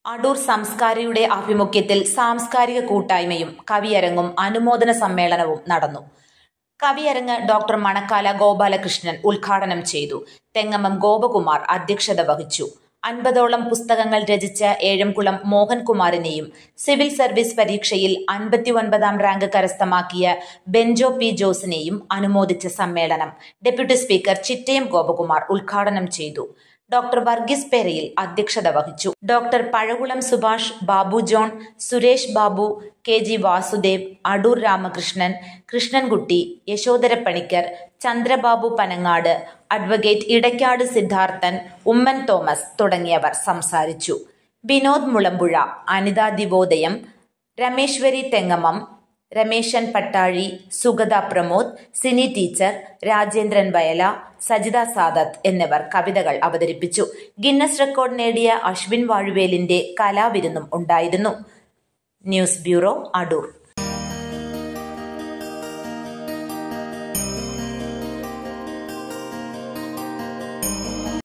അടൂർ സംസ്കാരിയുടെ ആഭിമുഖ്യത്തിൽ സാംസ്കാരിക കൂട്ടായ്മയും കവിയരങ്ങും അനുമോദന സമ്മേളനവും നടന്നു കവിയരങ്ങ് ഡോക്ടർ മണക്കാല ഗോപാലകൃഷ്ണൻ ഉദ്ഘാടനം ചെയ്തു തെങ്ങമ്മം ഗോപകുമാർ അധ്യക്ഷത വഹിച്ചു അൻപതോളം പുസ്തകങ്ങൾ രചിച്ച ഏഴംകുളം മോഹൻകുമാറിനെയും സിവിൽ സർവീസ് പരീക്ഷയിൽ അൻപത്തിയൊൻപതാം റാങ്ക് കരസ്ഥമാക്കിയ ബെഞ്ചോ പി ജോസിനെയും അനുമോദിച്ച സമ്മേളനം ഡെപ്യൂട്ടി സ്പീക്കർ ചിറ്റയം ഗോപകുമാർ ഉദ്ഘാടനം ചെയ്തു ഡോക്ടർ വർഗീസ് പേരയിൽ അധ്യക്ഷത വഹിച്ചു doctor Pazhakulam Subhash Babu John Suresh Babu K G Vasudev Adoor Ramakrishnan Krishnankutty Yashodhara Panicker Chandrababu Panangad advocate Idaykkad Siddharthan Oommen Thomas തുടങ്ങിയവർ സംസാരിച്ചു വിനോദ് മുളമ്പുഴ അനിത ദിവോദയം രമേശ്വരി തെങ്ങമം രമേശൻ പട്ടാഴി സുഗത പ്രമോദ് സിനി ടീച്ചർ രാജേന്ദ്രൻ വയല സജിത സാദത്ത് എന്നിവർ കവിതകൾ അവതരിപ്പിച്ചു ഗിന്നസ് റെക്കോർഡ് നേടിയ അശ്വിൻ വാഴുവേലിന്റെ കലാവിരുന്നും ഉണ്ടായിരുന്നു ന്യൂസ് ബ്യൂറോ അടൂർ